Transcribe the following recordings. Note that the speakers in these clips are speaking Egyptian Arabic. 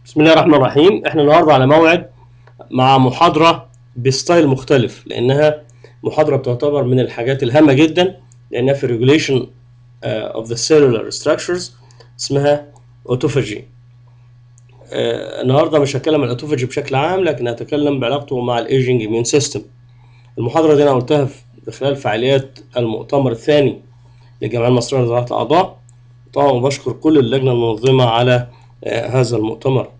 بسم الله الرحمن الرحيم احنا النهارده على موعد مع محاضرة بستايل مختلف لانها محاضرة بتعتبر من الحاجات الهامة جدا لانها في regulation uh, of the cellular structures اسمها autophagy uh, النهارده مش هتكلم عن الاوتوفاجي بشكل عام لكن هتكلم بعلاقته مع الايجنج immune سيستم المحاضرة دي انا قلتها في خلال فعاليات المؤتمر الثاني للجمعية المصرية لزراعة الأعضاء طبعا بشكر كل اللجنة المنظمة على آه، هذا المؤتمر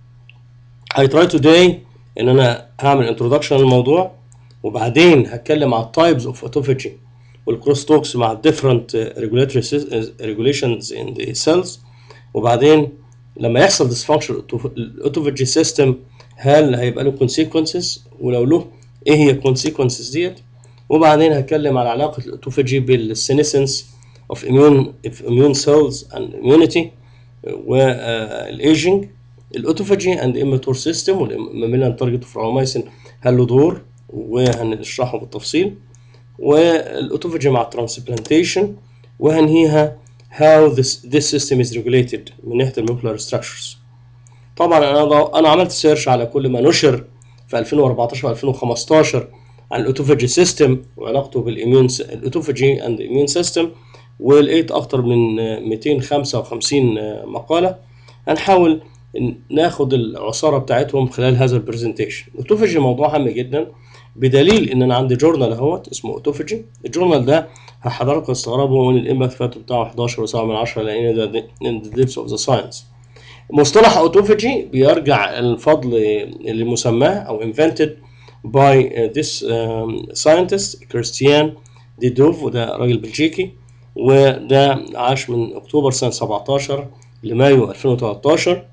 I try today ان انا هعمل introduction للموضوع وبعدين هتكلم على types of autophagy والكروس توكس مع different uh, regulatory sys- uh, regulations in the cells وبعدين لما يحصل dysfunction الاوتوفاجي سيستم هل هيبقى له consequences ولو له ايه هي consequences ديت وبعدين هتكلم على علاقة الاوتوفاجي بالسينيسنس of immune of immune cells and immunity والايجنج الاوتوفاجي اند اماتور سيستم والماميلان تارجت فراومايسين هل له دور وهنشرحه بالتفصيل والاوتوفاجي مع الترانسبلانتيشن وهنهيها how this, this system is regulated من ناحيه المولكيولار structures طبعا انا انا عملت سيرش على كل ما نشر في 2014 و 2015 عن الاوتوفاجي سيستم وعلاقته بالاميون الاوتوفاجي اند اميون سيستم ولقيت اكتر من 255 مقاله هنحاول ناخد العصاره بتاعتهم خلال هذا البرزنتيشن الاوتوفاجي موضوع هام جدا بدليل ان انا عندي جورنال اهوت اسمه اوتوفاجي الجورنال ده حضراتكم تستغربوا من الامباكت فاتو بتاعه 11 و7 من 10 لان ده in the depths of the science مصطلح اوتوفاجي بيرجع الفضل لمسماه او invented by uh, this um, scientist كريستيان دي دوف وده راجل بلجيكي وده عاش من اكتوبر سنه 17 لمايو 2013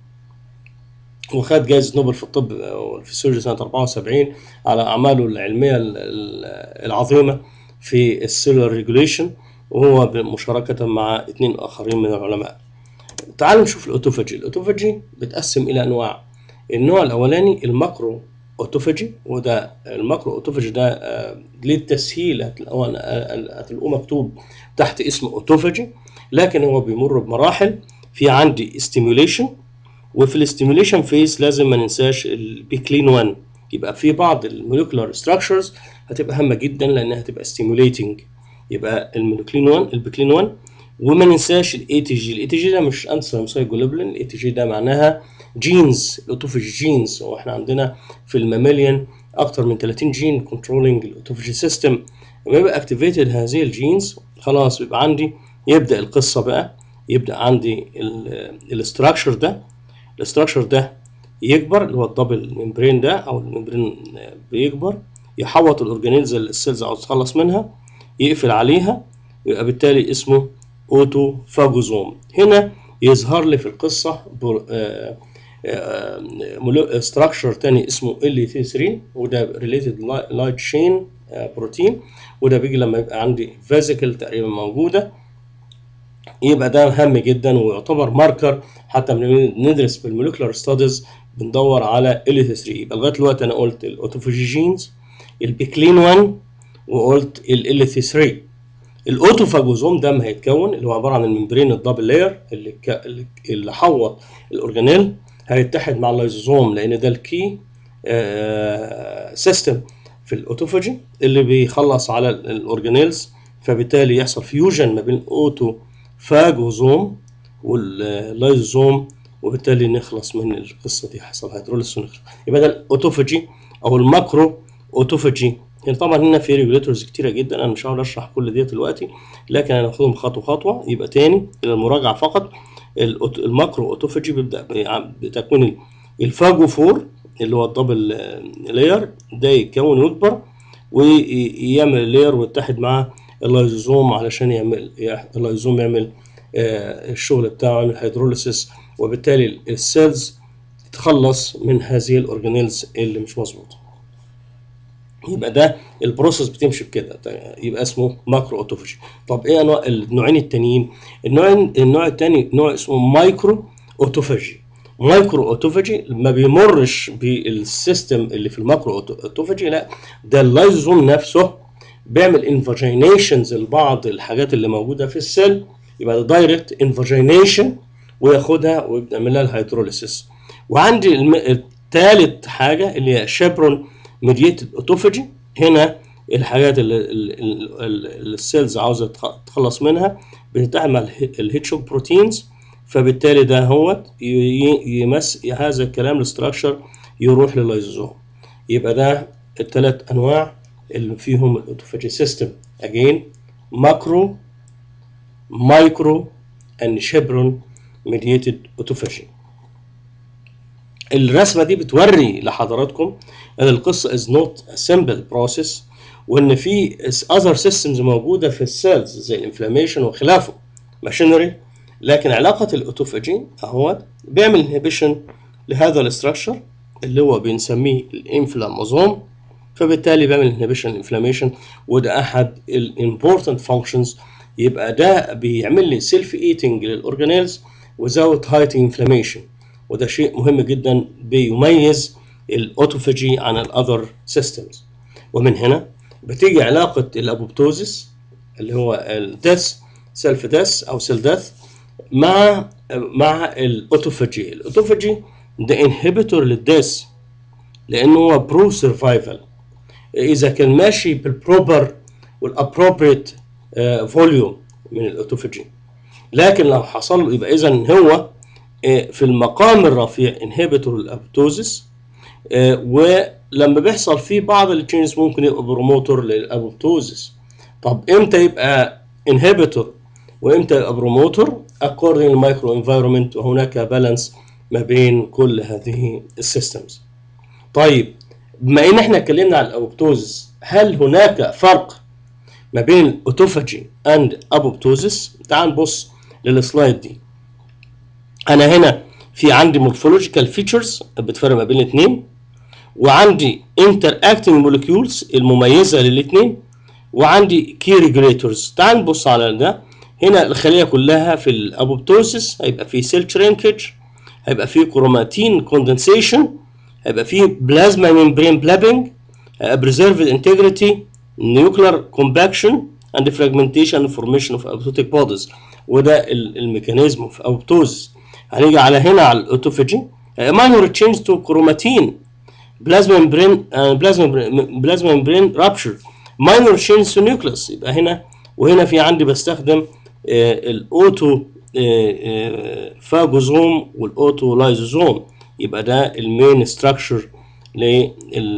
وخد جائزة نوبل في الطب والفسيولوجي سنة 74 على أعماله العلمية ال- ال- العظيمة في السيلولار ريجوليشن وهو بمشاركة مع اثنين آخرين من العلماء. تعالوا نشوف الأوتوفاجي، الأوتوفاجي بتقسم إلى أنواع. النوع الأولاني الماكرو أوتوفاجي وده الماكرو أوتوفاجي ده آه، للتسهيل هتلاقوه هتلاقوه مكتوب تحت اسم أوتوفاجي لكن هو بيمر بمراحل في عندي ستيميوليشن وفي الاستيميوليشن فيز لازم ما ننساش البيكلين 1 يبقى في بعض الموليكولار ستراكشرز هتبقى هامه جدا لانها هتبقى ستيميوليتنج يبقى الموليكلين 1 البيكلين 1 وما ننساش الاي تي جي الاي تي جي ده مش انسلامسايجولوبلين الاي تي جي ده معناها جينز الاوتوفاجي جينز واحنا عندنا في الماميليان اكتر من 30 جين كنترولينج الاوتوفاجي سيستم لما يبقى اكتيفيتد هذه الجينز خلاص يبقى عندي يبدا القصه بقى يبدا عندي الاستراكشر ده الاستراكشر ده يكبر اللي هو الدبل ممبرين ده او الممبرين بيكبر يحوط الاورجانيلز اللي السيلز عاوز تخلص منها يقفل عليها يبقى بالتالي اسمه اوتوفاجوزوم هنا يظهر لي في القصه ستراكشر تاني اسمه ال تي 3 وده ريليتد لايت تشين بروتين وده بيجي لما يبقى عندي فيزيكال تقريبا موجوده يبقى ده هام جدا ويعتبر ماركر حتى لما ندرس في الموليكولار ستاديز بندور على ال 3 يبقى لغايه دلوقتي انا قلت الاوتوفاجي جينز البيكلين 1 وقلت ال 3 الاوتوفاجوزوم ده ما هيتكون اللي هو عباره عن الممبرين الدبل لاير اللي ك... اللي- اللي حوط الاورجانيل هيتحد مع اللايزوزوم لان ده الكي سيستم في الاوتوفاجي اللي بيخلص على ال- الاورجانيلز فبالتالي يحصل فيوجن ما بين الاوتوفاجوزوم واللايزوزوم وبالتالي نخلص من القصه دي حصل هيدروليس ونخلص يبقى ده الاوتوفاجي او الماكرو اوتوفاجي يعني طبعا هنا في ريجوليتورز كتيره جدا انا مش هقدر اشرح كل ديت دلوقتي لكن انا هاخدهم خطوه خطوه يبقى تاني الى المراجعه فقط الأوت- الماكرو اوتوفاجي بيبدا بع- بتكوين الفاجوفور اللي هو الدبل لاير ده يتكون ويكبر ويعمل لاير ويتحد مع اللايزوزوم علشان يعمل يع- اللايزوم يعمل آه، الشغل بتاعه يعمل هيدروليسيس وبالتالي السيلز تتخلص من هذه الاورجانيلز اللي مش مظبوطه يبقى ده البروسيس بتمشي بكده يبقى اسمه ماكرو اوتوفاجي طب ايه انواع النوعين التانيين النوع النوع التاني نوع اسمه مايكرو اوتوفاجي مايكرو اوتوفاجي ما بيمرش بالسيستم اللي في الماكرو اوتوفاجي لا ده اللايزوم نفسه بيعمل انفاجينيشنز لبعض الحاجات اللي موجوده في السيل يبقى ده دايركت انفاجينيشن وياخدها ويعمل لها الهيدروليسيس وعندي الم... الثالث حاجه اللي هي شابرون ميديتد اوتوفاجي هنا الحاجات اللي ال- ال- ال- السيلز عاوزه تخ- تخلص منها بتتعمل الهيتشوك بروتينز فبالتالي ده هو ي- ي- يمس هذا الكلام الاستراكشر يروح لللايزوزوم يبقى ده الثلاث انواع اللي فيهم الاوتوفاجي سيستم اجين ماكرو مايكرو and شيبرون mediated autophagy الرسمه دي بتوري لحضراتكم ان القصه is not a simple process وان في other systems موجوده في السيلز زي الانفلاميشن وخلافه ماشينري لكن علاقه الاوتوفاجي اهو بيعمل انهبيشن لهذا الاستراكشر اللي هو بنسميه الانفلاموزوم فبالتالي بيعمل انهبيشن الانفلاميشن وده احد الامبورتنت فانكشنز يبقى ده بيعمل لي سيلف ايتنج للاورجانيلز without heightened inflammation وده شيء مهم جدا بيميز الاوتوفاجي عن الاذر سيستمز ومن هنا بتيجي علاقه الابوبتوزيس اللي هو الديث سيلف ديث او سيل ديث مع مع الاوتوفاجي الاوتوفاجي ده انهبيتور للديث لانه هو برو سرفايفل اذا كان ماشي بالبروبر والابروبريت فوليوم من الاوتوفاجي لكن لو حصل له يبقى اذا هو آه، في المقام الرفيع انهبيتور الابوبتوزيس ولما بيحصل فيه بعض التشينجز ممكن يبقى بروموتور للابوبتوزيس طب امتى يبقى انهبيتور وامتى يبقى بروموتور according للمايكرو انفايرمنت وهناك بالانس ما بين كل هذه السيستمز طيب بما ان احنا اتكلمنا عن الابوبتوزيس هل هناك فرق ما بين الاوتوفاجي اند ابوبتوزيس تعال نبص للسلايد دي انا هنا في عندي مورفولوجيكال فيتشرز بتفرق ما بين الاثنين وعندي انتر اكتنج مولكيولز المميزه للاثنين وعندي كي ريجوليتورز تعال نبص على ده هنا الخليه كلها في الابوبتوسيس هيبقى في سيل شرينكج هيبقى في كروماتين كوندنسيشن هيبقى في بلازما ممبرين بلابنج preserved integrity nuclear compaction and fragmentation and formation of apoptotic bodies وده ال- الميكانيزم اوف apoptosis هنيجي على هنا على الاوتوفاجي minor change to chromatin plasma membrane uh, plasma membrane- plasma membrane rupture minor change to nucleus يبقى هنا وهنا في عندي بستخدم آه، الاوتو آه، آه، فاجوزوم والاوتو لايزوزوم يبقى ده المين ستراكشر لل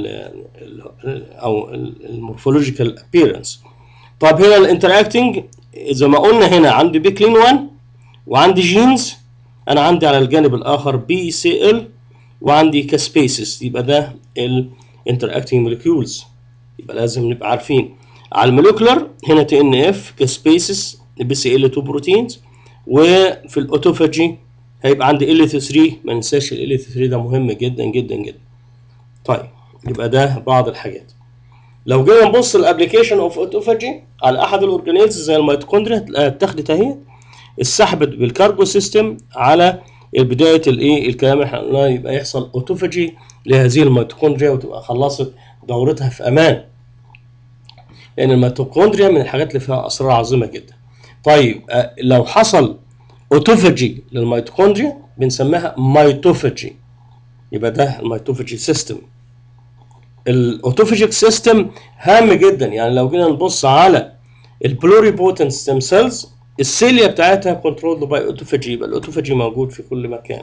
ال- او المورفولوجيكال ابييرنس طب هنا الانتراكتنج زي ما قلنا هنا عندي بيكلين 1 وعندي جينز انا عندي على الجانب الاخر بي سي ال وعندي كسبيسز يبقى ده الانتراكتنج موليكيولز يبقى لازم نبقى عارفين على الموليكولر هنا تي ان اف كسبيسز بي سي ال 2 بروتينز وفي الاوتوفاجي هيبقى عندي ال 3 ما ننساش ال 3 ده مهم جدا جدا جدا طيب يبقى ده بعض الحاجات لو جينا نبص الابلكيشن اوف اوتوفاجي على احد الاورجانيلز زي الميتوكوندريا هتلاقيها اتاخدت اهي السحب بالكاربو سيستم على بدايه الايه الكلام اللي احنا قلناه يبقى يحصل اوتوفاجي لهذه الميتوكوندريا وتبقى خلصت دورتها في امان لان الميتوكوندريا من الحاجات اللي فيها اسرار عظيمه جدا طيب آه، لو حصل اوتوفاجي للميتوكوندريا بنسميها ميتوفاجي يبقى ده الميتوفاجي سيستم الاوتوفاجيك سيستم هام جدا يعني لو جينا نبص على البلوري بوتنت ستيم سيلز السيليا بتاعتها كنترول باي اوتوفاجي يبقى الاوتوفاجي موجود في كل مكان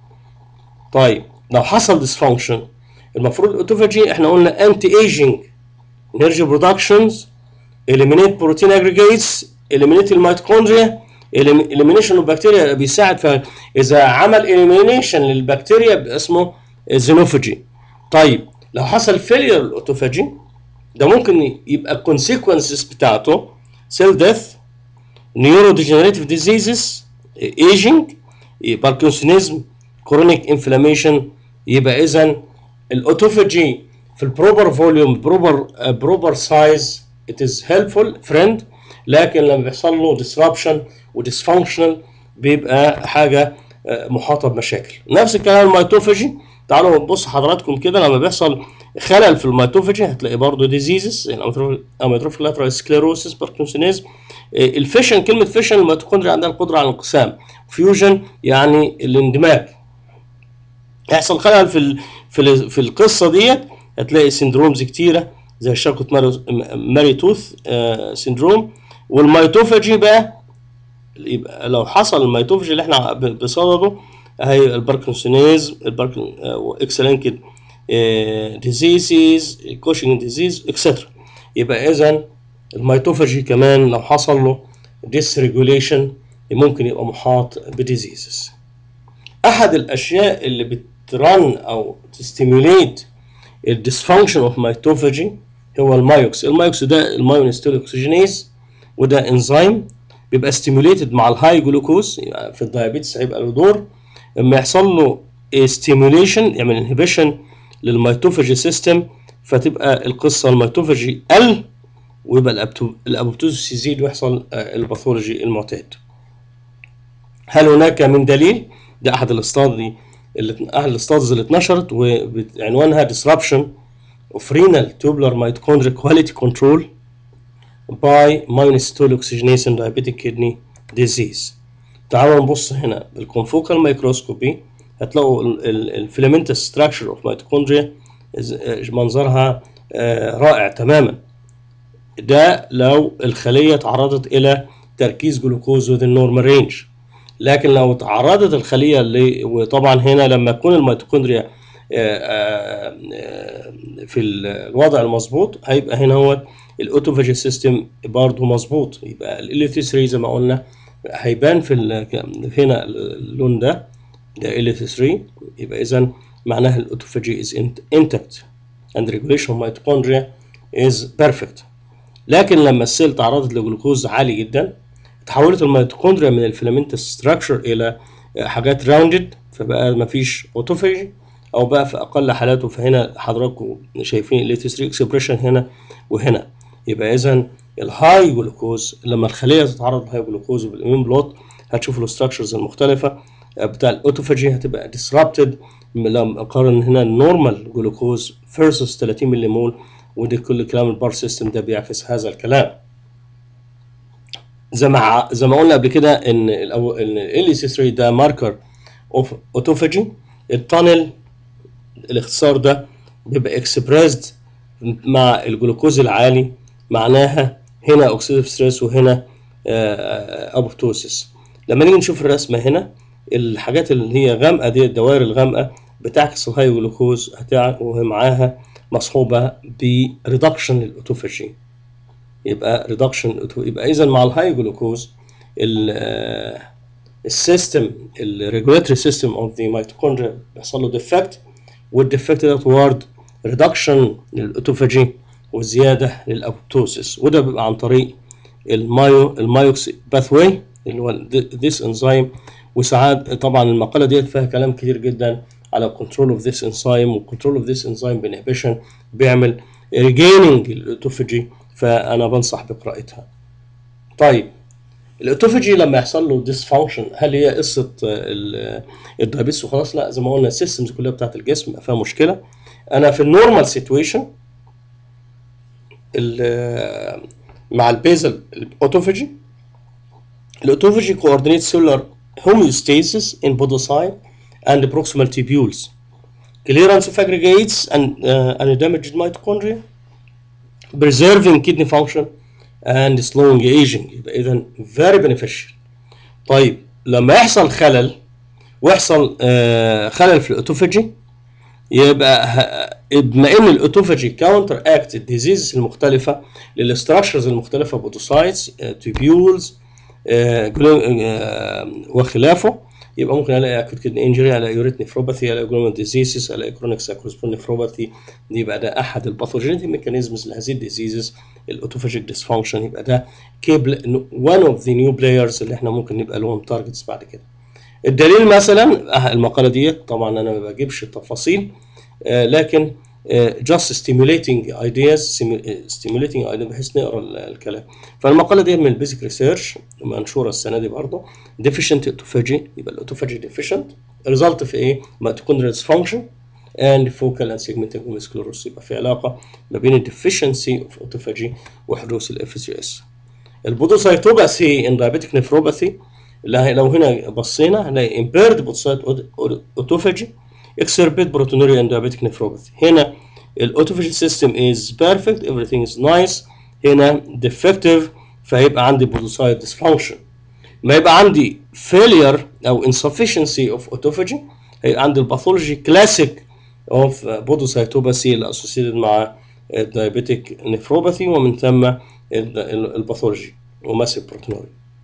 طيب لو حصل ديسفانكشن المفروض الاوتوفاجي احنا قلنا انتي ايجينج انرجي برودكشنز eliminate بروتين aggregates eliminate الميتوكوندريا elimination of bacteria بيساعد في اذا عمل elimination للبكتيريا بيبقى اسمه زينوفاجي طيب لو حصل فيلير الاوتوفاجي ده ممكن يبقى الكونسيكونسز بتاعته سيل ديث neurodegenerative diseases aging باركنسونيزم كرونيك انفلاميشن يبقى اذا الاوتوفاجي في البروبر فوليوم بروبر بروبر سايز it is helpful friend لكن لما بيحصل له disruption وديسفانكشنال بيبقى حاجه آه، محاطه بمشاكل نفس الكلام الميتوفاجي تعالوا نبص حضراتكم كده لما بيحصل خلل في الميتوفاجي هتلاقي برضه ديزيزز الاميتروفيك لاترال سكليروسيس باركنسونيزم الفيشن كلمه فيشن الميتوكوندريا عندها القدره على الانقسام فيوجن يعني الاندماج يحصل خلل في ال في ال في القصه ديت هتلاقي سندرومز كتيره زي شركه ماري, ماري توث آه سندروم والميتوفاجي بقى يبقى لو حصل الميتوفاجي اللي احنا ب- بصدده هي الباركنسونيز الباركن اكس لينكد ديزيزز كوشنج ديزيز اكسترا يبقى اذا الميتوفاجي كمان لو حصل له ديسريجوليشن ممكن يبقى محاط بديزيزز احد الاشياء اللي بترن او تستيموليت الديسفانكشن اوف ميتوفاجي هو المايوكس المايوكس ده المايونستول اوكسجينيز وده انزيم بيبقى ستيموليتد مع الهاي جلوكوز يعني في الدايابيتس هيبقى له دور لما يحصل له ستيموليشن يعمل انهبيشن للميتوفاجي سيستم فتبقى القصه الميتوفاجي قل ويبقى الأبتو- الابوبتوزيس يزيد ويحصل آه، الباثولوجي المعتاد هل هناك من دليل ده احد الاستادي اللي احد الاستادز اللي اتنشرت وعنوانها disruption of renal tubular mitochondrial quality control by myocytol oxygenase and diabetic kidney disease تعالوا نبص هنا بالكونفوكال مايكروسكوبي هتلاقوا الفيلامنتس ستراكشر اوف ميتوكوندريا منظرها آه، رائع تماما ده لو الخليه تعرضت الى تركيز جلوكوز within normal range لكن لو تعرضت الخليه ل وطبعا هنا لما تكون الميتوكوندريا آه، آه، آه، في الوضع المظبوط هيبقى هنا هو الاوتوفاجي سيستم برضه مظبوط يبقى ال 3 زي ما قلنا هيبان في ال- هنا اللون ده ده ال 3 يبقى اذا معناها الاوتوفاجي is intact and regulation of mitochondria is perfect لكن لما السيل تعرضت لجلوكوز عالي جدا تحولت الميتوكوندريا من الفيلامنت ستراكشر الى حاجات راوندد فبقى مفيش اوتوفاجي او بقى في اقل حالاته فهنا حضراتكم شايفين ال 3 اكسبريشن هنا وهنا يبقى اذا الهاي جلوكوز لما الخليه تتعرض لهاي جلوكوز بالامين بلوت هتشوف الاستراكشرز المختلفه بتاع الاوتوفاجي هتبقى ديسربتد لما اقارن هنا النورمال جلوكوز فيرسس 30 ملي مول ودي كل كلام البار سيستم ده بيعكس هذا الكلام زي ما زي ما قلنا قبل كده ان الأو... ان ال سي 3 ده ماركر اوف اوتوفاجي التانل الاختصار ده بيبقى اكسبريسد مع الجلوكوز العالي معناها هنا اوكسيديف ستريس وهنا ابوبتوسيس لما نيجي نشوف الرسمه هنا الحاجات اللي هي غامقه دي الدوائر الغامقه بتعكس الهاي جلوكوز ومعاها مصحوبه بريدكشن للاوتوفاجي يبقى ريدكشن يبقى اذا مع الهاي جلوكوز السيستم الريجولاتوري سيستم اوف ذا ميتوكوندريا بيحصل له ديفكت والديفكت ده توارد ريدكشن للاوتوفاجي وزياده للابوبتوسيس وده بيبقى عن طريق المايو المايوكس باثواي اللي هو ذيس انزيم وساعات طبعا المقاله ديت فيها كلام كتير جدا على كنترول اوف ذيس انزيم وكنترول اوف ذيس انزيم بانهبيشن بيعمل ريجيننج الاوتوفاجي فانا بنصح بقراءتها طيب الاوتوفاجي لما يحصل له ديسفانكشن هل هي قصه الدايابيتس وخلاص لا زي ما قلنا السيستمز كلها بتاعت الجسم فيها مشكله انا في النورمال سيتويشن مع البيزل الاوتوفاجي الاوتوفاجي coordinates cellular homeostasis in podocyte and proximal tubules clearance of aggregates and, uh, and damaged mitochondria preserving kidney function and slowing aging يبقى اذا very beneficial طيب لما يحصل خلل ويحصل آه خلل في الاوتوفاجي يبقى بما ان الاوتوفاجي كاونتر اكت الديزيز المختلفه للاستراكشرز المختلفه بوتوسايتس تيبيولز وخلافه يبقى ممكن الاقي اكوت كدني انجري الاقي يوريت نفروباثي الاقي جلومال ديزيزز الاقي كرونيك ساكروسبون نفروباثي دي يبقى ده احد الباثوجينيتك ميكانيزمز لهذه الديزيزز الاوتوفاجيك ديسفانكشن يبقى ده كيبل وان اوف ذا نيو بلايرز اللي احنا ممكن نبقى لهم تارجتس بعد كده الدليل مثلا المقاله ديت طبعا انا ما بجيبش التفاصيل آه لكن just stimulating ideas stimulating ideas بحيث نقرا الكلام فالمقاله دي من البيزك ريسيرش منشوره السنه دي برضه deficient autophagy يبقى الاوتوفاجي deficient result في ايه؟ mitochondrial dysfunction and focal and segmental glomerulosclerosis يبقى في علاقه ما بين الديفيشنسي اوف autophagy وحدوث الاف جي اس البودوسايتوباثي ان diabetic nephropathy لو هنا بصينا هنلاقي impaired podocyte autophagy exacerbate proteinuria and diabetic nephropathy هنا الاوتوفيجي system is perfect everything is nice هنا defective فهيبقى عندي podocyte dysfunction ما يبقى عندي failure او insufficiency of autophagy هيبقى عندي الباثولوجي كلاسيك اوف بودوسايتوباسي اللي اسوسيتد مع الدايابيتيك نيفروباثي ومن ثم الباثولوجي وماسيف بروتينوري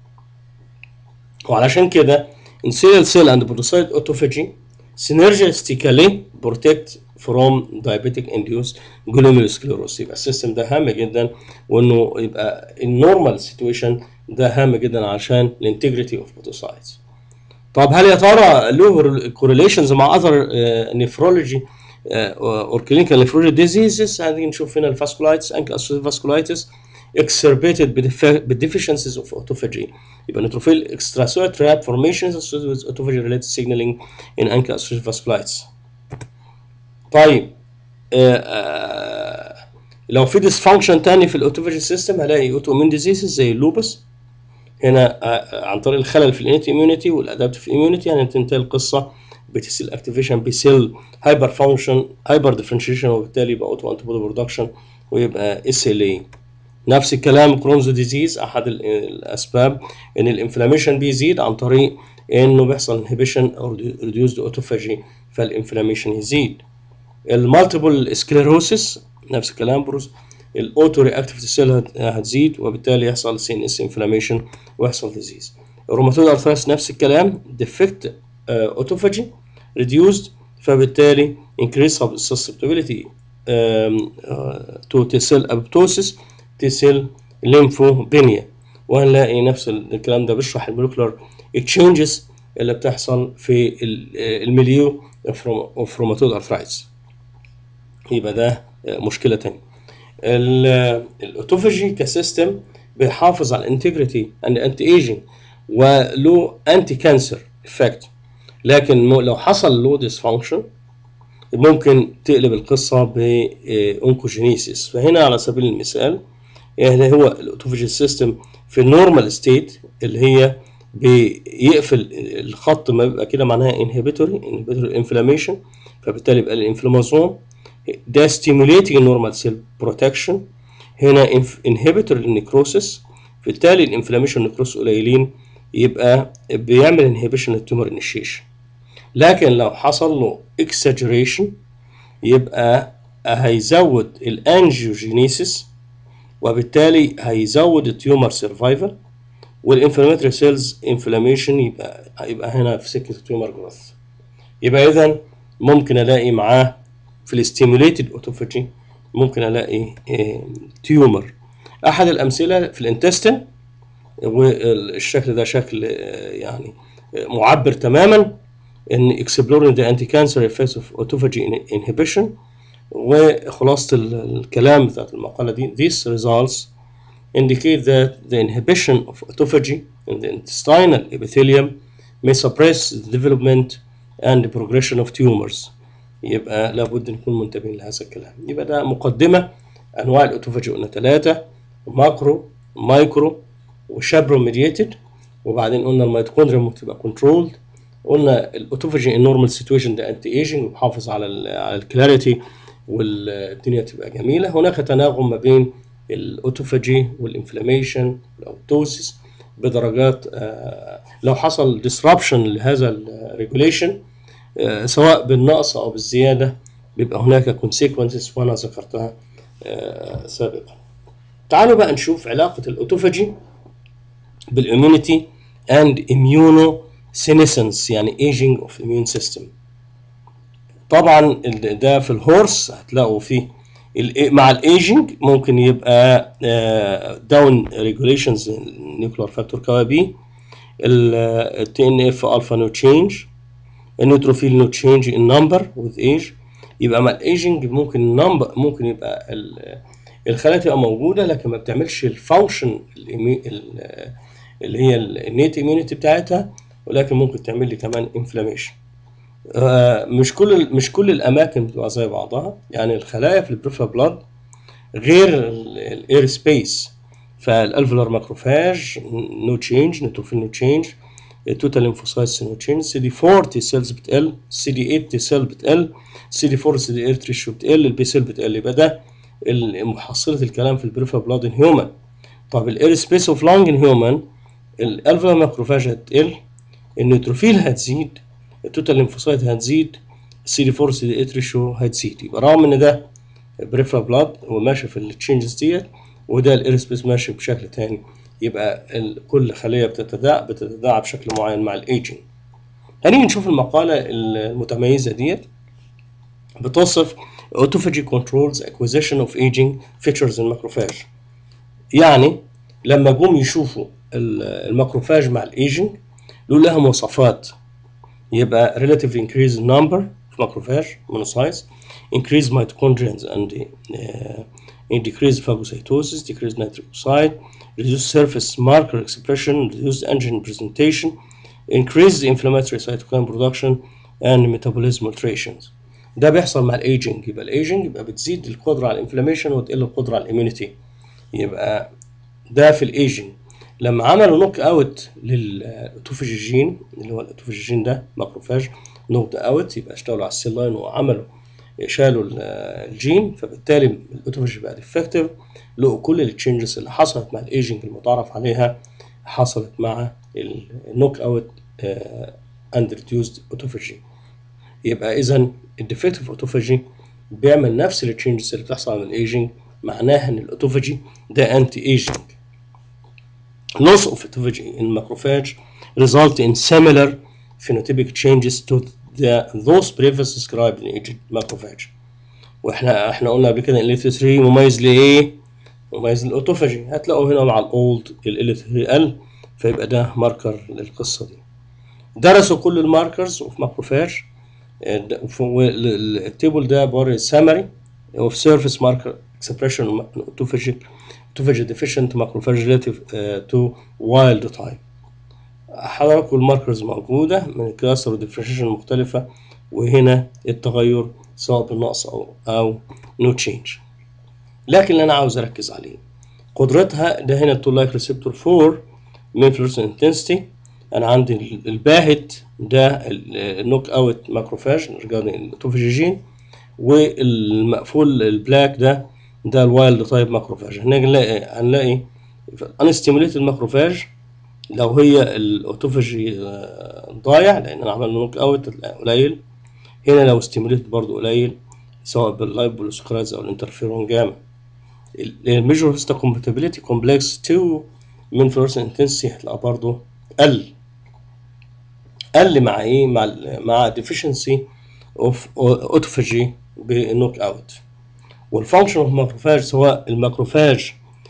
وعلشان كده انسيلال سيل اند بودوسايت اوتوفاجي synergistically protect from diabetic induced glomerulosclerosis يبقى السيستم ده هام جدا وانه يبقى النورمال سيتويشن ده هام جدا عشان الانتجريتي اوف بودوسايتس طب هل يا ترى له كورليشنز مع اذر نيفرولوجي اور كلينيكال نيفرولوجي ديزيزز هنيجي نشوف هنا الفاسكولايتس انكل اسوسيتد فاسكولايتس exacerbated بالديفيشنسيز اوف autophagy يبقى نيتروفيل extracellular trap formations associated with autophagy related signaling in ankle associated vasculitis طيب آه آه لو في dysfunction تاني في الاوتوفاجي سيستم هلاقي اوتو امين ديزيزز زي اللوبس هنا آه عن طريق الخلل في الانيت اميونيتي والادابتيف اميونيتي يعني تنتهي القصه بتسيل اكتيفيشن بيسيل هايبر فانكشن هايبر ديفرنشيشن وبالتالي يبقى اوتو انتي بودي برودكشن ويبقى اس ال اي نفس الكلام كرونزو ديزيز احد الاسباب ان الانفلاميشن بيزيد عن طريق انه بيحصل انهبيشن او ريديوزد اوتوفاجي فالانفلاميشن يزيد المالتيبل سكليروسيس نفس الكلام بروز الاوتو رياكتيف سيل هتزيد وبالتالي يحصل سي ان اس انفلاميشن ويحصل ديزيز الروماتويد ارثرايتس نفس الكلام ديفكت اوتوفاجي ريديوزد فبالتالي increase susceptibility to T cell apoptosis T cell lymphopenia وهنلاقي نفس الكلام ده بيشرح المولكولار اكشينجز اللي بتحصل في المليو اوف روماتويد ارثرايتس يبقى ده مشكله تانية الاوتوفاجي كسيستم بيحافظ على الانتجريتي اند انتي ايجينج وله انتي كانسر افكت لكن لو حصل له ديسفانكشن ممكن تقلب القصه بانكوجينيسيس فهنا على سبيل المثال يعني هو الاوتوفاجي سيستم في النورمال ستيت اللي هي بيقفل الخط ما بيبقى كده معناها انهبيتوري انهبيتوري انفلاميشن فبالتالي يبقى الانفلامازون ده ستيموليتنج النورمال سيل بروتكشن هنا انهبيتور للنيكروسيس بالتالي الانفلاميشن والنيكروس قليلين يبقى بيعمل انهبيشن للتومر انيشيشن لكن لو حصل له اكسجريشن يبقى هيزود الانجيوجينيسيس وبالتالي هيزود التيومر سرفايفل والانفلاماتوري سيلز انفلاميشن يبقى هيبقى هنا في سكه التيومر جروث يبقى اذا ممكن الاقي معاه في الاستيموليتد اوتوفاجي ممكن الاقي تيومر احد الامثله في الانتستين والشكل ده شكل يعني معبر تماما ان exploring the anti-cancer effects of autophagy inhibition وخلاصة الكلام بتاعت المقالة دي these results indicate that the inhibition of autophagy in the intestinal epithelium may suppress the development and the progression of tumors يبقى لابد نكون منتبهين لهذا الكلام يبقى ده مقدمة أنواع الأوتوفاجي قلنا ثلاثة ماكرو مايكرو وشابرو ميديتد وبعدين قلنا الميتوكوندريا ممكن تبقى كنترولد قلنا الاوتوفاجي ان نورمال سيتويشن ده انتي ايجنج وبحافظ على ال على الكلاريتي والدنيا تبقى جميله هناك تناغم ما بين الاوتوفاجي والانفلاميشن والاوتوسيس بدرجات آه لو حصل ديسربشن لهذا الريجوليشن آه سواء بالنقص او بالزياده بيبقى هناك كونسيكونسز وانا ذكرتها آه سابقا تعالوا بقى نشوف علاقه الاوتوفاجي بالاميونيتي اند اميونو سينيسنس يعني ايجينج اوف اميون سيستم طبعا ده في الهورس هتلاقوا فيه مع الايجينج ممكن يبقى داون ريجوليشنز نيوكلير فاكتور كوا بي التي ان اف الفا نو تشينج النيوتروفيل نو تشينج ان نمبر وذ ايج يبقى مع الايجينج ممكن النمبر ممكن يبقى الخلايا تبقى موجوده لكن ما بتعملش الفانكشن اللي هي النيت اميونيتي بتاعتها ولكن ممكن تعمل لي كمان انفلاميشن آه مش كل مش كل الاماكن بتبقى زي بعضها يعني الخلايا في البريفرال بلاد غير الاير سبيس فالالفولار ماكروفاج نو تشينج نيتروفيل نو تشينج التوتال ليمفوسايت سيل تشينج سي دي 4 تي سيلز بتقل سي دي 8 تي سيل بتقل سي دي 4 سي دي 8 ريشيو بتقل البي سيل بتقل يبقى ده محصله الكلام في البريفا بلاد ان هيومن طب الاير سبيس اوف لانج ان هيومن الالفا ماكروفاج هتقل النيوتروفيل هتزيد التوتال ليمفوسايت هتزيد السي دي 4 سي دي 8 ريشيو هتزيد يبقى رغم ان ده بريفرال بلاد هو ماشي في التشينجز ديت وده الاير سبيس ماشي بشكل تاني يبقى كل خليه بتتداعب بتتداعب بشكل معين مع الايجنج هنيجي نشوف المقاله المتميزه ديت بتوصف autophagy controls acquisition of aging features in macrophage يعني لما جم يشوفوا الماكروفاج مع الايجنج له لها مواصفات يبقى relatively increase number of macrophage monocytes increase mitochondrions and uh, decrease phagocytosis decrease nitric oxide reduce surface marker expression reduce antigen presentation increase the inflammatory cytokine production and metabolism alterations ده بيحصل مع الايجنج يبقى الايجنج يبقى بتزيد القدره على الانفلاميشن وتقل القدره على الاميونيتي يبقى ده في الايجنج لما عملوا نوك اوت للاوتوفاجين اللي هو الاوتوفاجين ده ماكروفاج نوك اوت يبقى اشتغلوا على السيل لاين وعملوا شالوا الجين فبالتالي الاوتوفاج بقى افكتيف لقوا كل التشينجز اللي حصلت مع الايجنج المتعارف عليها حصلت مع النوك اوت اند ريديوسد اوتوفاجي يبقى اذا الديفكتيف اوتوفاجي بيعمل نفس التشينجز اللي بتحصل من الايجنج معناها ان الاوتوفاجي ده انتي ايجنج loss of autophagy in macrophage result in similar phenotypic changes to the those previously described in aged macrophage واحنا احنا قلنا قبل كده ال 3 مميز لايه؟ مميز للاوتوفاجي هتلاقوا هنا مع الاولد ال 3 ال فيبقى ده ماركر للقصه دي درسوا كل الماركرز اوف ماكروفاج التيبل ده عباره سامري اوف سيرفيس ماركر اكسبريشن autophagic autophagy deficient macrophage relative uh, to wild type حضراتكم الماركرز موجودة من الكلاستر والديفرنشيشن المختلفة وهنا التغير سواء بالنقص أو أو نو تشينج لكن اللي أنا عاوز أركز عليه قدرتها ده هنا التول لايك ريسبتور 4 من فلورس انتنسيتي أنا عندي الباهت ده النوك أوت ماكروفاج ريجاردنج الاوتوفاجين والمقفول البلاك ده ده الوايلد تايب ماكروفاج هنلاقي هنلاقي انستيموليتد ماكروفاج لو هي الاوتوفاجي ضايع لان انا عملنا نوك اوت قليل هنا لو ستيموليتد برضو قليل سواء باللايبولوسكرايز او الانترفيرون جاما الميجور هيستا كومباتيبيليتي كومبلكس 2 من فلورس انتنسي هتلاقيها برضو قل قل مع ايه مع مع ديفيشنسي اوف اوتوفاجي بالنوك اوت والفانكشن اوف ماكروفاج سواء الماكروفاج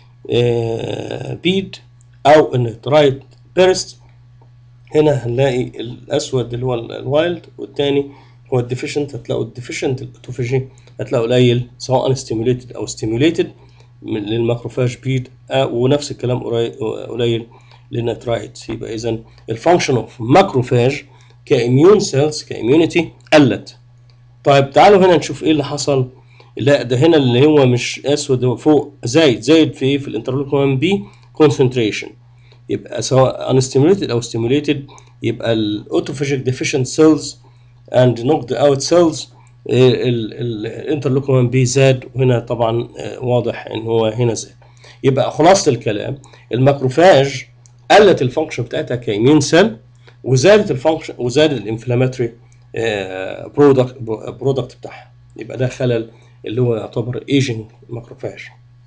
بيد او النيترايت بيرست هنا هنلاقي الاسود اللي هو الوايلد والتاني هو الديفيشنت هتلاقوا الديفيشنت الاوتوفاجي هتلاقوا قليل سواء ستيموليتد او ستيموليتد للماكروفاج بيد ونفس الكلام قليل للنيترايت يبقى اذا الفانكشن اوف ماكروفاج كاميون سيلز كاميونيتي قلت طيب تعالوا هنا نشوف ايه اللي حصل لا ده هنا اللي هو مش اسود هو فوق زايد زايد في ايه في الانترلوكين بي concentration يبقى سواء unstimulated او stimulated يبقى الاوتوفاجيك deficient cells and knocked out cells الانترلوكين بي زاد وهنا طبعا واضح ان هو هنا زاد يبقى خلاصه الكلام الماكروفاج قلت الفانكشن بتاعتها كايمين سيل وزادت الفانكشن وزادت الانفلاماتوري برودكت برودكت بتاعها يبقى ده خلل اللي هو يعتبر ايجنج ماكروفاج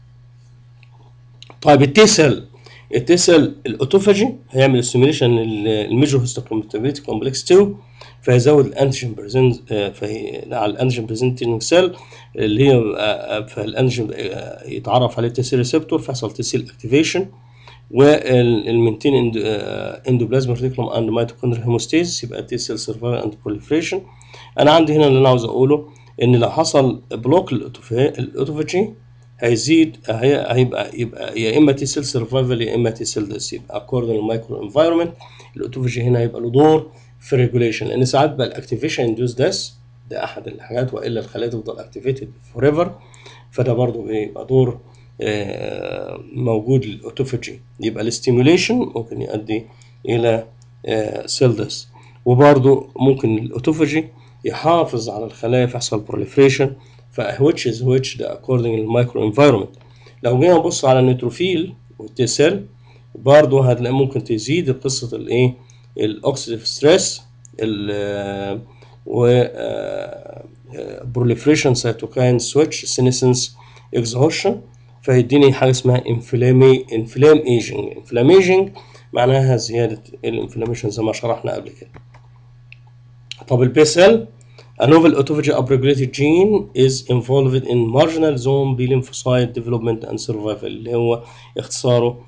طيب التي سيل التي سيل الاوتوفاجي هيعمل ستيميوليشن الميجور هيستوكومباتيبيليتي كومبلكس 2 فيزود الانتيجين بريزنت فهي على الانتيجين بريزنتنج سيل اللي هي فالانتيجين يتعرف عليه التي سيل ريسبتور فيحصل تي سيل اكتيفيشن والمنتين اندوبلازما ريتيكولوم اند ميتوكوندريال هيموستاسيس يبقى تي سيل سرفايفل اند بروليفريشن انا عندي هنا اللي انا عاوز اقوله ان لو حصل بلوك الاوتوفاجي هيزيد هيبقى يبقى يا اما تي سيل سرفايفل يا اما تي سيل ديس يبقى اكوردنج للمايكرو انفايرمنت الاوتوفاجي هنا هيبقى له دور في ريجوليشن لان ساعات بقى الاكتيفيشن اندوز ديس ده احد الحاجات والا الخلايا تفضل اكتيفيتد فور ايفر فده برضه بيبقى دور موجود للاوتوفاجي يبقى الاستيموليشن ممكن يؤدي الى سيل ديث وبرضه ممكن الاوتوفاجي يحافظ على الخلايا فيحصل بروليفريشن ف which is which ده according للمايكرو انفايرمنت لو جينا نبص على النيتروفيل والتي سيل برضه هتلاقي ممكن تزيد قصه الايه الاوكسيديف ستريس ال و بروليفريشن سيتوكاين سويتش سينيسنس اكزهوشن فيديني حاجه اسمها انفلامي انفلام ايجنج انفلام ايجنج معناها زياده الانفلاميشن زي ما شرحنا قبل كده طب البي سيل A novel autophagy upregulated gene is involved in marginal zone B lymphocyte development and survival اللي هو اختصاره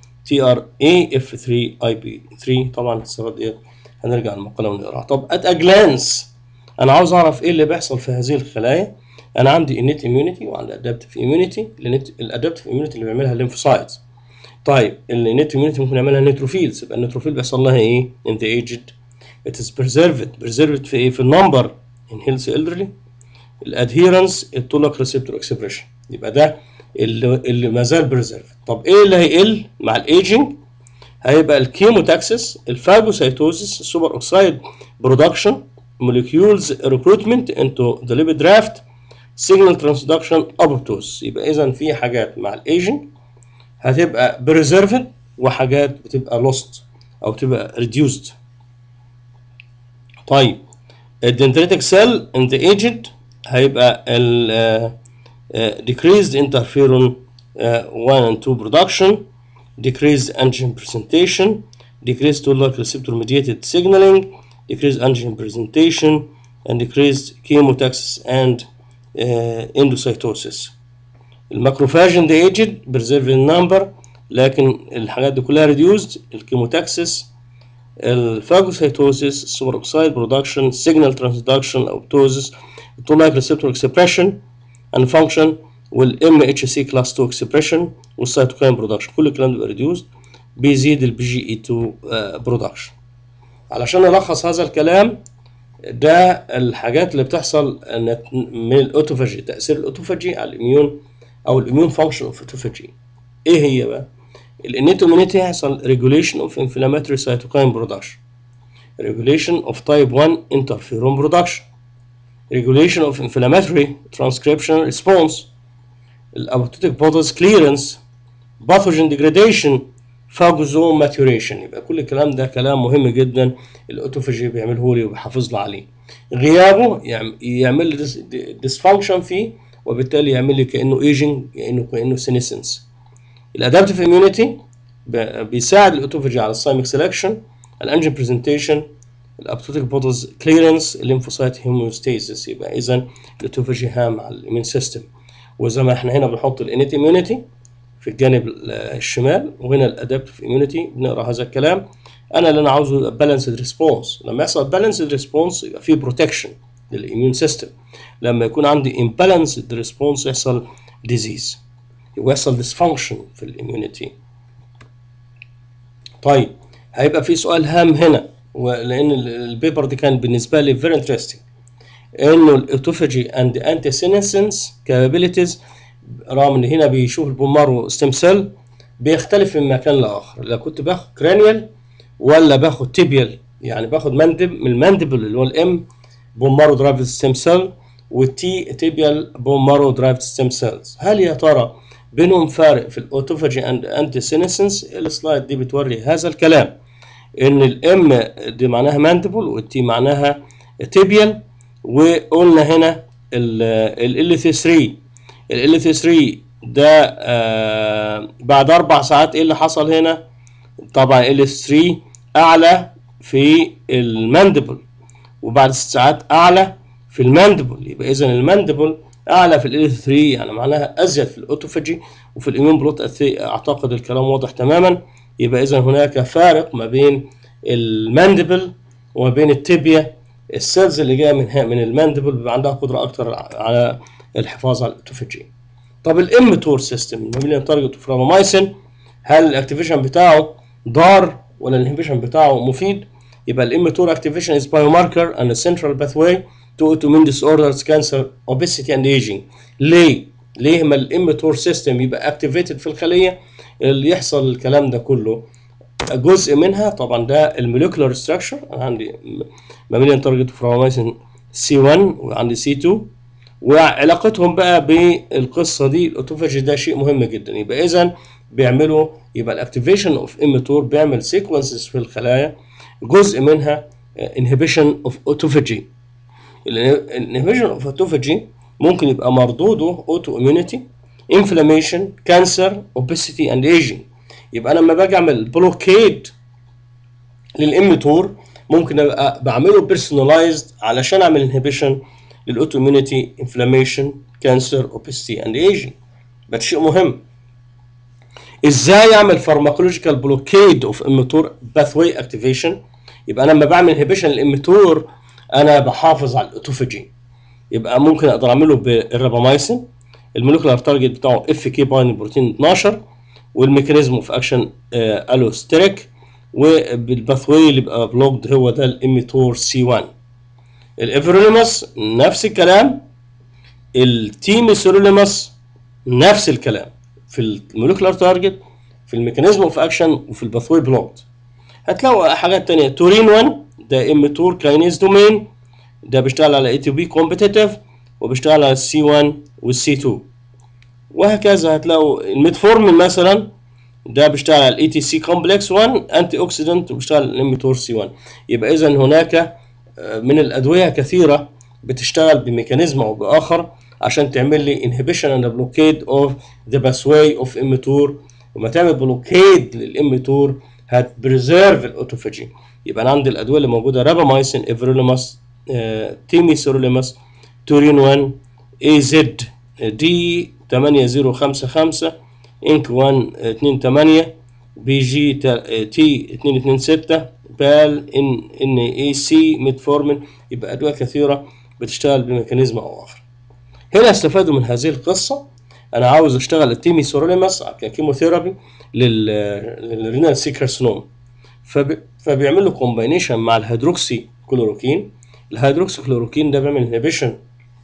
TRAF3IP3 طبعا الاختصارات ديت هنرجع المقالة ونقراها طب at a glance انا عاوز اعرف ايه اللي بيحصل في هذه الخلايا انا عندي innate immunity وعندي adaptive immunity الادابتيف immunity اللي بيعملها الليمفوسايتس طيب النيت immunity ممكن يعملها نيتروفيلز يبقى النيتروفيل بيحصل لها ايه in the aged it is preserved preserved في ايه في النمبر in healthy elderly الادهيرنس التولك ريسبتور اكسبريشن يبقى ده اللي, اللي ما زال بريزيرف طب ايه اللي هيقل مع الايجنج هيبقى الكيموتاكسس الفاجوسايتوزيس السوبر اوكسايد برودكشن molecules recruitment into the lipid draft signal transduction apoptosis يبقى اذا في حاجات مع الايجنج هتبقى preserved وحاجات بتبقى lost او تبقى reduced طيب الدندريتك سيل in the aged هيبقى ال uh, uh, decreased interferon uh, 1 and 2 production decreased antigen presentation decreased toll-like receptor mediated signaling decreased antigen presentation and decreased chemotaxis and uh, endocytosis الماكروفاج in the aged preserve in number لكن الحاجات دي كلها reduced الكيموتاكسس الفاجوسيتوزيس السوبر اوكسايد برودكشن سيجنال ترانسدكشن اوبتوزيس التولايك ريسبتور اكسبريشن اند فانكشن والام اتش سي كلاس 2 اكسبريشن والسيتوكاين برودكشن كل الكلام ده بيبقى ريديوزد بيزيد البي جي اي 2 برودكشن علشان نلخص هذا الكلام ده الحاجات اللي بتحصل من الاوتوفاجي تاثير الاوتوفاجي على الاميون او الاميون فانكشن اوف اوتوفاجي ايه هي بقى الانيت immunity هيحصل regulation of inflammatory cytokine production regulation of type 1 interferon production regulation of inflammatory transcription response الابoptotic bodies clearance pathogen degradation phagosome maturation يبقى كل الكلام ده كلام مهم جدا الاوتوفاجي بيعمله لي وبيحافظ لي عليه غيابه يعمل لي dysfunction فيه وبالتالي يعمل لي كانه ايجنج كانه كانه سينيسنس الادابتيف اميونيتي بيساعد الاوتوفاجي على السايمك سelection الانجين برزنتيشن الابتوتيك بودز كليرنس الليمفوسايت هيموستاسيس يبقى اذا الاوتوفاجي هام على الامين سيستم وزي ما احنا هنا بنحط الانيت اميونيتي في الجانب الشمال وهنا الادابتيف اميونيتي بنقرا هذا الكلام انا اللي انا عاوزه بالانسد ريسبونس لما يحصل بالانسد ريسبونس يبقى في بروتكشن للاميون سيستم لما يكون عندي امبالانسد ريسبونس يحصل ديزيز ويحصل ديسفانكشن في الاميونيتي طيب هيبقى في سؤال هام هنا ولان البيبر دي كان بالنسبه لي فيري انترستنج انه الاوتوفاجي اند انتي سينسنس كابابيلتيز رغم ان هنا بيشوف البومارو ستيم سيل بيختلف من مكان لاخر لو كنت باخد كرانيال ولا باخد تيبيال يعني باخد مندب من الماندبل اللي هو الام بومارو درايفد ستيم سيل والتي تيبيال بومارو درايفد ستيم سيلز هل يا ترى بينهم فارق في الاوتوفاجي اند انتي سينسنس السلايد دي بتوري هذا الكلام ان الام دي معناها ماندبل والتي معناها تيبيال وقلنا هنا ال ال 3 ال 3 ده آه بعد اربع ساعات ايه اللي حصل هنا طبعا ال 3 اعلى في الماندبل وبعد ست ساعات اعلى في الماندبل يبقى اذا الماندبل اعلى في ال 3 يعني معناها ازيد في الاوتوفاجي وفي الاميون بلوت اعتقد الكلام واضح تماما يبقى اذا هناك فارق ما بين الماندبل وما بين التibia السيلز اللي جايه من من الماندبل بيبقى عندها قدره اكتر على الحفاظ على الاوتوفاجي طب الامتور سيستم الماميليان تارجت فرامامايسين هل الاكتيفيشن بتاعه ضار ولا الانهبيشن بتاعه مفيد يبقى الامتور اكتيفيشن از بايوماركر and a central pathway to autoimmune disorders cancer obesity and aging ليه ليه ما الامتور سيستم يبقى اكتيفيتد في الخليه اللي يحصل الكلام ده كله يبقى جزء منها طبعا ده الموليكولار ستراكشر انا عندي ماميليان تارجت فراومايسين سي 1 وعندي سي 2 وعلاقتهم بقى بالقصه دي الاوتوفاجي ده شيء مهم جدا يبقى اذا بيعملوا يبقى الاكتيفيشن اوف اميتور بيعمل سيكونسز في الخلايا جزء منها انهبيشن اوف اوتوفاجي الانهبيشن اوف اوتوفاجي ممكن يبقى مردوده اوتو اميونيتي انفلاميشن كانسر اوبيسيتي اند ايجينج يبقى انا لما باجي اعمل بلوكيد للاميتور ممكن ابقى بعمله بيرسونلايزد علشان اعمل انهبيشن للاوتو اميونيتي انفلاميشن كانسر اوبيسيتي اند ايجينج ده شيء مهم ازاي اعمل فارماكولوجيكال بلوكيد اوف اميتور باثوي اكتيفيشن يبقى انا لما بعمل انهبيشن للاميتور انا بحافظ على الاوتوفاجي يبقى ممكن اقدر اعمله بالرابامايسين الموليكولار تارجت بتاعه اف كي باين بروتين 12 والميكانيزم اوف اكشن الوستريك وبالباثوي اللي بقى بلوكد هو ده الاميتور سي 1 الافروليماس نفس الكلام التيميسوليماس نفس الكلام في الموليكولار تارجت في الميكانيزم اوف اكشن وفي الباثوي بلوكد هتلاقوا حاجات تانية تورين 1 ده اميتور كاينيز دومين ده بيشتغل على اي تي بي كومبتيتيف وبيشتغل على السي 1 والسي 2 وهكذا هتلاقوا الميتفورمين مثلا ده بيشتغل على الاي تي سي كومبلكس 1 انتي اوكسيدنت وبيشتغل على الاميتور سي 1 يبقى اذا هناك من الادويه كثيره بتشتغل بميكانيزم او باخر عشان تعمل لي انهبيشن اند بلوكيد اوف ذا باثواي اوف اميتور وما تعمل بلوكيد للاميتور هتبريزيرف الاوتوفاجي يبقى انا عندي الادويه اللي موجوده رابامايسين افروليماس آه، تيميسوروليماس تورين 1 اي زد دي 8055 انك 1 28 بي جي تي 226 بال ان ان اي سي ميتفورمين يبقى ادويه كثيره بتشتغل بميكانيزم او اخر هنا استفادوا من هذه القصه انا عاوز اشتغل التيمي سوروليماس ككيموثيرابي للرينال سي كارسينوم فب... فبيعمل له كومباينيشن مع الهيدروكسي كلوروكين الهيدروكسي كلوروكين ده بيعمل انهبيشن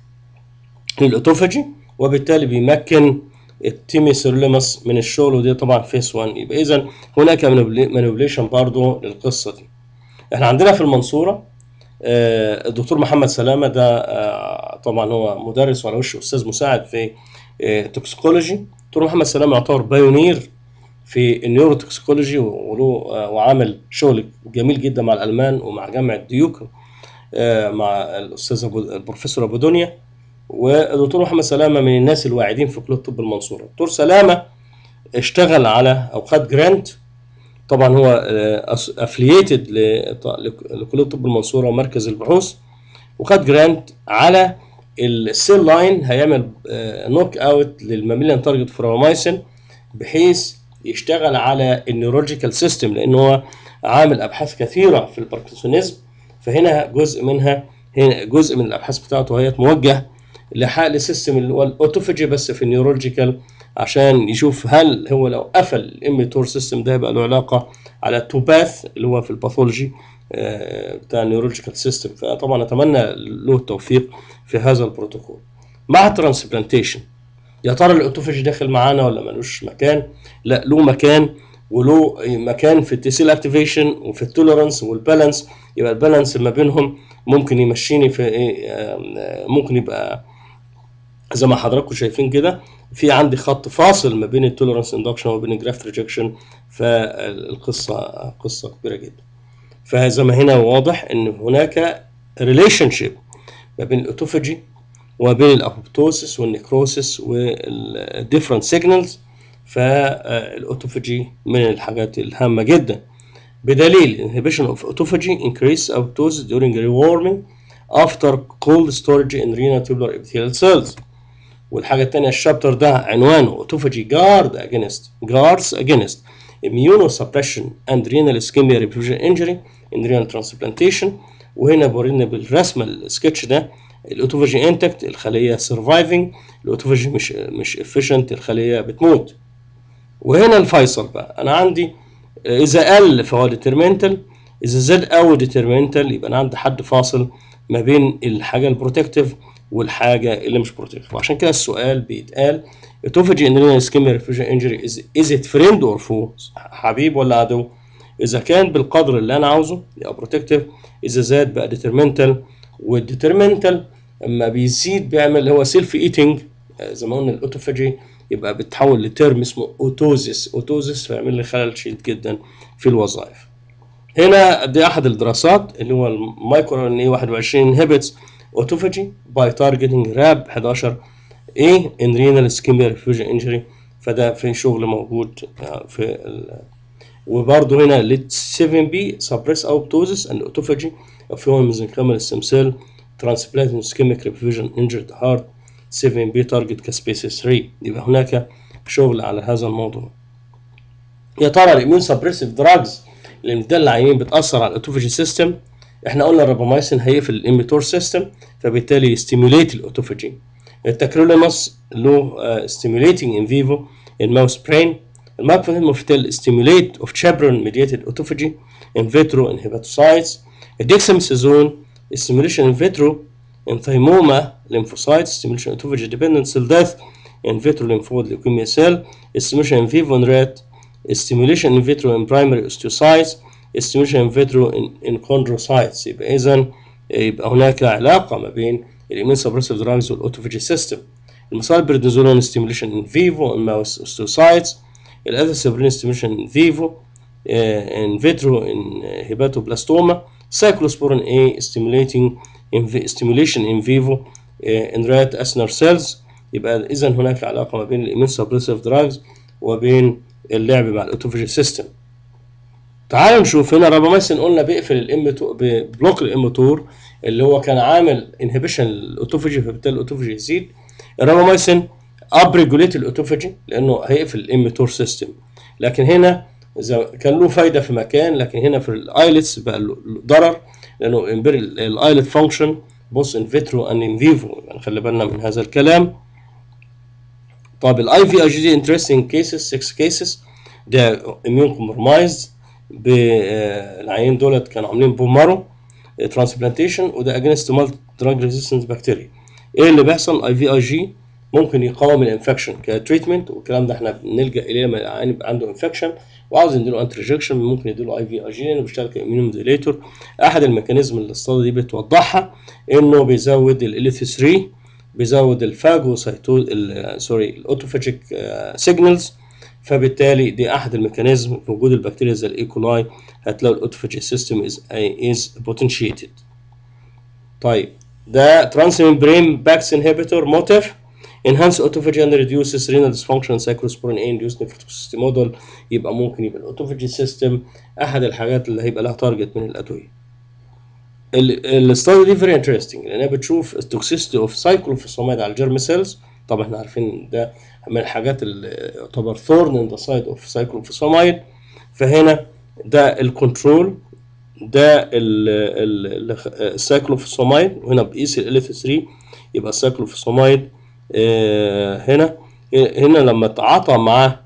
للاوتوفاجي وبالتالي بيمكن التيمي سيروليماس من الشغل ودي طبعا فيس 1 يبقى اذا هناك مانيبيوليشن برضه للقصه دي احنا عندنا في المنصوره آه، الدكتور محمد سلامه ده آه، طبعا هو مدرس وعلى وش استاذ مساعد في توكسيكولوجي دكتور محمد سلامه يعتبر بايونير في النيورو توكسيكولوجي وله آه، وعامل شغل جميل جدا مع الالمان ومع جامعه ديوك مع الاستاذ البروفيسور ابو دنيا والدكتور محمد سلامه من الناس الواعدين في كليه طب المنصوره دكتور سلامه اشتغل على او خد جرانت طبعا هو افلييتد لكليه طب المنصوره ومركز البحوث وخد جرانت على السيل لاين هيعمل نوك اوت للماميليان تارجت فراومايسين بحيث يشتغل على النيورولوجيكال سيستم لان هو عامل ابحاث كثيره في الباركنسونيزم فهنا جزء منها هنا جزء من الابحاث بتاعته هي موجه لحقل سيستم اللي هو الاوتوفاجي بس في النيورولوجيكال عشان يشوف هل هو لو قفل الاميتور سيستم ده يبقى له علاقه على التوباث اللي هو في الباثولوجي بتاع النيورولوجيكال سيستم فطبعا اتمنى له التوفيق في هذا البروتوكول مع الترانسبلانتيشن يا ترى الاوتوفاجي داخل معانا ولا ملوش مكان لا له مكان وله مكان في التيسيل اكتيفيشن وفي التوليرانس والبالانس يبقى البالانس ما بينهم ممكن يمشيني في ايه ممكن يبقى زي ما حضراتكم شايفين كده في عندي خط فاصل ما بين التوليرانس اندكشن وما بين الجرافت ريجكشن فالقصه قصه كبيره جدا فزي ما هنا واضح ان هناك ريليشن شيب ما بين الاوتوفاجي وما بين الابوبتوسيس والنكروسيس والديفرنت سيجنالز فالاوتوفاجي من الحاجات الهامه جدا بدليل inhibition of autophagy increase apoptosis during rewarming after cold storage in renal tubular epithelial cells والحاجة التانية الشابتر ده عنوانه autophagy guard against guards against immunosuppression and renal ischemia reperfusion injury in renal transplantation وهنا بورينا بالرسمة السكتش ده الاوتوفاجي انتكت الخلية سرفايفنج الاوتوفاجي مش مش efficient الخلية بتموت وهنا الفيصل بقى انا عندي اذا قل فهو ديترمنتال اذا زاد قوي ديترمنتال يبقى انا عندي حد فاصل ما بين الحاجه البروتكتيف والحاجه اللي مش بروتكتيف وعشان كده السؤال بيتقال اوتوفاجي ان رينال اسكيميا ريفيوجن انجري از ات فريند اور فو حبيب ولا عدو اذا كان بالقدر اللي انا عاوزه يبقى بروتكتيف اذا زاد بقى ديترمنتال والديترمنتال اما بيزيد بيعمل هو سيلف ايتنج زي ما قلنا الاوتوفاجي يبقى بتحول لترم اسمه اوتوزيس اوتوزيس فيعمل لي خلل شديد جدا في الوظائف هنا دي احد الدراسات اللي هو المايكرو ان اي 21 انهبيتس اوتوفاجي باي تارجتنج راب 11 اي ان رينال اسكيميا ريفيوجن انجري فده في شغل موجود في ال... وبرضه هنا ليت 7 بي سبريس اوبتوزيس اند اوتوفاجي اوف هيومن ميزنكيمال ستيم سيل ترانسبلانت اسكيميك ريفيوجن انجرد هارت 7 بي تارجت كسبيسيس 3 يبقى هناك شغل على هذا الموضوع يا ترى الاميون سبريسيف دراجز اللي بتدل العينين بتاثر على الاوتوفاجي سيستم احنا قلنا الرابامايسين هيقفل الاميتور سيستم فبالتالي يستيموليت الاوتوفاجي التاكروليماس له ستيموليتنج ان فيفو in mouse brain الماكروفيل stimulate of chaperone mediated autophagy in vitro in hepatocytes dexamethasone stimulation in vitro in thymoma lymphocytes stimulation autophagy dependent cell death in vitro lymphoid leukemia cell stimulation in vivo in rat stimulation in vitro in primary osteocytes stimulation in vitro in, in chondrocytes يبقى اذا يبقى هناك علاقه ما بين الامين سبريسيف دراجز والاوتوفاجي سيستم المثال بريدنيزولون ستيموليشن ان فيفو ان ماوس اوستوسايتس الاذاسبرين ستيموليشن ان فيفو ان فيترو ان هيباتوبلاستوما سايكلوسبورين اي ستيموليتنج ستيموليشن ان فيفو ان رات اسنر سيلز يبقى اذا هناك علاقه ما بين الامين سبريسيف دراجز وبين اللعب مع الاوتوفاجي سيستم تعالوا نشوف هنا راباميسين قلنا بيقفل الام بلوك الاموتور اللي هو كان عامل انهبيشن الاوتوفاجي فبالتالي الاوتوفاجي يزيد الراباميسين اب ريجوليت الاوتوفاجي لانه هيقفل الاميتور سيستم لكن هنا اذا كان له فايده في مكان لكن هنا في الايلتس بقى له ضرر لانه الايلت فانكشن بص ان فيترو ان ان فيفو يعني خلي بالنا من هذا الكلام طب الاي في اي جي دي انترستنج كيسز 6 كيسز ده اميون كومبرمايزد بالعيان دولت كانوا عاملين بومارو ترانسبلانتيشن وده اجينست مالتي دراج ريزيستنس بكتيريا ايه اللي بيحصل اي في اي جي ممكن يقاوم الانفكشن كتريتمنت والكلام ده احنا بنلجا اليه لما العيان يبقى عنده انفكشن وعاوز نديله انتي ريجكشن ممكن نديله اي في اي جي لانه بيشتغل كاميون موديليتور احد الميكانيزم اللي الاستاذه دي بتوضحها انه بيزود ال 3 بيزود الفاجوسايتو سوري الاوتوفاجيك سيجنالز فبالتالي دي احد الميكانيزم في وجود البكتيريا زي الايكولاي هتلاقي الاوتوفاجي سيستم از از بوتنشيتد طيب ده ترانسممبرين باكس انهبيتور موتيف enhance autophagy and reduces renal dysfunction cyclosporin A induced nephrotoxicity model يبقى ممكن يبقى الاوتوفاجي سيستم احد الحاجات اللي هيبقى لها تارجت من الادويه الاستادي دي فيري انترستنج لانها بتشوف التوكسيستي اوف سايكلوفوسومايد على الجيرم سيلز طبعا احنا عارفين ده من الحاجات اللي يعتبر ثورن ان ذا سايد اوف سايكلوفوسومايد فهنا ده الكنترول ده السايكلوفوسومايد وهنا بقيس ال 3 يبقى السايكلوفوسومايد اه هنا هنا لما تعاطى مع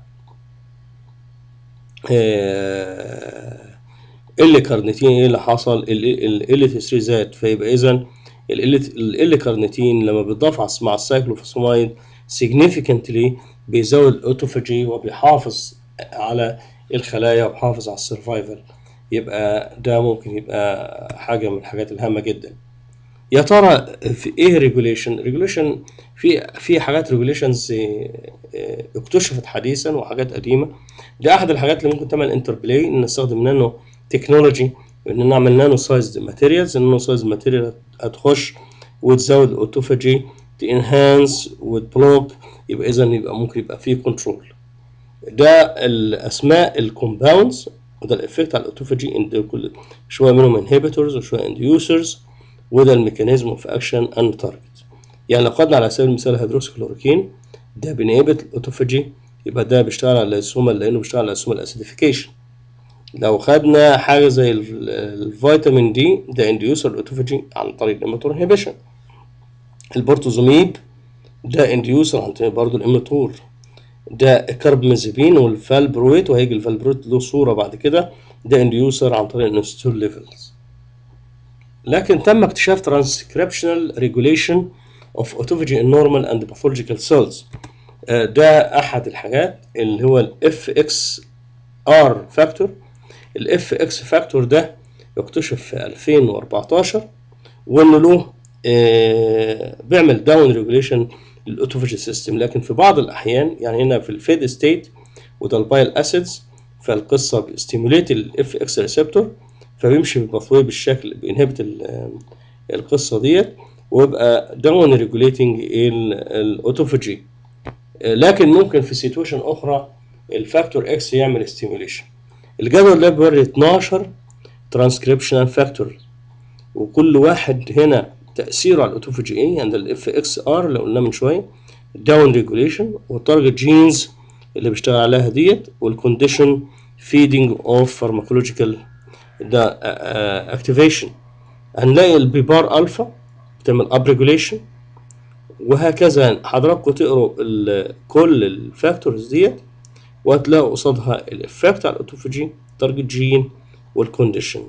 اه ال كارنيتين ايه اللي حصل ال 3 زاد فيبقى اذا ال كارنيتين لما بيتضاف مع السايكلوفوسومايد significantly بيزود الاوتوفاجي وبيحافظ على الخلايا وبيحافظ على السرفايفل يبقى ده ممكن يبقى حاجه من الحاجات الهامه جدا يا ترى في ايه ريجوليشن ريجوليشن في في حاجات ريجوليشنز اكتشفت حديثا وحاجات قديمه دي احد الحاجات اللي ممكن تعمل انتربلاي ان نستخدم نانو تكنولوجي ان نعمل نانو سايز ماتيريالز النانو سايز ماتيريال هتخش وتزود الاوتوفاجي تنهانس وتبلوك يبقى اذا يبقى ممكن يبقى فيه كنترول ده الاسماء الكومباوندز وده الافكت على الاوتوفاجي كل شويه منهم انهبيتورز وشويه انديوسرز وده الميكانيزم اوف اكشن اند تارجت يعني لو خدنا على سبيل المثال هيدروكسيكلوروكين ده بينهبت الاوتوفاجي يبقى ده بيشتغل على السوما لانه بيشتغل على السوما الاسيديفيكيشن لو خدنا حاجه زي الفيتامين دي ده انديوسر الاوتوفاجي عن طريق الاميتور انهبيشن البورتوزوميب ده انديوسر عن طريق برضه الاميتور ده كاربمازيبين والفالبرويت وهيجي الفالبرويت له صوره بعد كده ده انديوسر عن طريق الانستول ليفلز لكن تم اكتشاف ترانسكريبشنال ريجوليشن اوف اوتوفاجي ان نورمال اند باثولوجيكال سيلز ده احد الحاجات اللي هو الاف اكس ار فاكتور الاف اكس فاكتور ده اكتشف في 2014 وانه له آه، بيعمل داون ريجوليشن للاوتوفاجي سيستم لكن في بعض الاحيان يعني هنا في الفيد ستيت وده البايل اسيدز فالقصه بيستيموليت الاف اكس ريسبتور فبيمشي بالباثوي بالشكل بينهبت القصه ديت ويبقى داون ريجوليتنج الاوتوفاجي لكن ممكن في سيتويشن اخرى الفاكتور اكس يعمل ستيموليشن الجدول ده بيوري 12 ترانسكريبشنال فاكتور وكل واحد هنا تاثيره على الاوتوفاجي ايه عند الاف اكس ار اللي قلناه من شويه الداون ريجوليشن والتارجت جينز اللي بيشتغل عليها ديت والكونديشن فيدنج اوف فارماكولوجيكال ده اكتيفيشن هنلاقي البيبار الفا بتعمل اب ريجوليشن وهكذا حضراتكم تقروا كل الفاكتورز ديت وهتلاقوا قصادها الافكت على الاوتوفاجي تارجت جين والكونديشن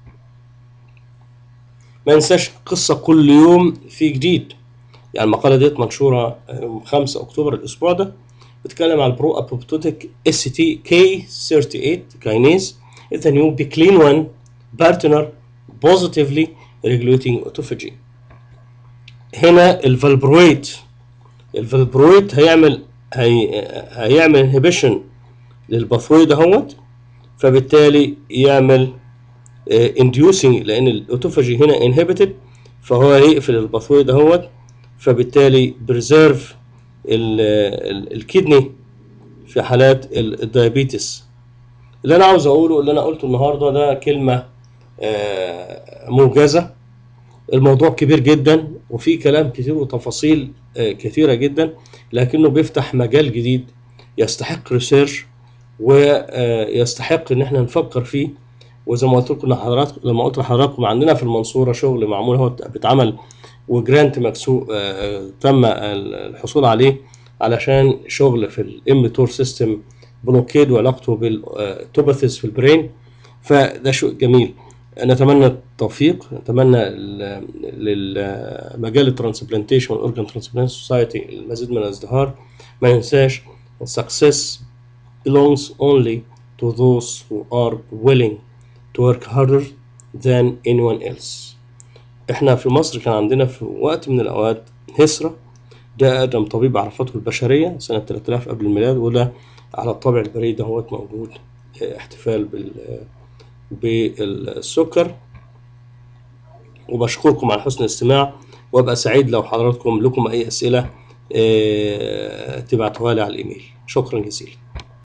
ما ننساش قصة كل يوم في جديد يعني المقالة ديت منشورة يوم 5 أكتوبر الأسبوع ده بتتكلم على البرو أبوبتوتيك اس تي كي 38 كاينيز is a new بكلين 1 partner positively regulating autophagy هنا الفالبرويت الفالبرويت هيعمل هي هيعمل انهبيشن للباثوي دهوت فبالتالي يعمل انديوسنج لان الاوتوفاجي هنا انهبيتد فهو هيقفل الباثوي دهوت فبالتالي بريزيرف الكدني في حالات الديابيتس اللي انا عاوز اقوله اللي انا قلته النهارده ده كلمه موجزه الموضوع كبير جدا وفي كلام كتير وتفاصيل كثيره جدا لكنه بيفتح مجال جديد يستحق ريسيرش ويستحق ان احنا نفكر فيه وزي ما قلت لكم لحضراتكم لما قلت لحضراتكم عندنا في المنصوره شغل معمول هو بيتعمل وجرانت مكسو تم الحصول عليه علشان شغل في الام تور سيستم بلوكيد وعلاقته بالتوباثيس في البرين فده شيء جميل نتمنى التوفيق نتمنى للمجال الترانسبلانتيشن والاورجن ترانسبلانت سوسايتي المزيد من الازدهار ما ننساش success belongs only to those who are willing to work harder than anyone else احنا في مصر كان عندنا في وقت من الاوقات هسرة ده اقدم طبيب عرفته البشرية سنة 3000 قبل الميلاد وده على الطابع البريد دهوت موجود احتفال بال بالسكر وبشكركم على حسن الاستماع وابقى سعيد لو حضراتكم لكم اي اسئله اه تبعتوها لي على الايميل شكرا جزيلا